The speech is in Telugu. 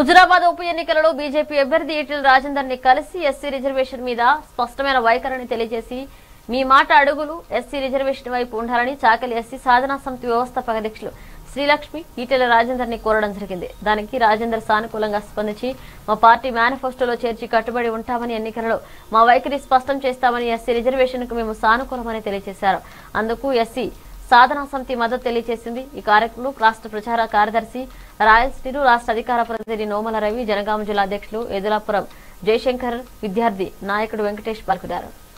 హుజురాబాద్ ఉప ఎన్నికలలో బీజేపీ అభ్యర్థి ఈటెల రాజేందర్ ని కలిసి ఎస్సీ రిజర్వేషన్ మీద స్పష్టమైన వైఖరిని తెలియజేసి మీ మాట అడుగులు ఎస్సీ రిజర్వేషన్ వైపు ఉండాలని చాకలి ఎస్సీ సాధనా సమితి వ్యవస్థాపక అధ్యక్షులు శ్రీలక్ష్మి ఈటెల రాజేందర్ ని కోరడం జరిగింది దానికి రాజేందర్ సానుకూలంగా స్పందించి మా పార్టీ మేనిఫెస్టోలో చేర్చి కట్టుబడి ఉంటామని ఎన్నికలలో మా వైఖరి స్పష్టం చేస్తామని ఎస్సీ రిజర్వేషన్ కు మేము సానుకూలమని తెలియజేశారు అందుకు ఎస్సీ సాధనా సమితి మద్దతు తెలియజేసింది ఈ కార్యక్రమంలో రాష్ట్ర ప్రచార కార్యదర్శి రాయల్ శ్రీను రాష్ట్ర అధికార ప్రతినిధి నోమల రవి జనగామ జిల్లా అధ్యక్షులు ఎదులాపురం జయశంకర్ విద్యార్థి నాయకుడు వెంకటేష్ పాల్గొన్నారు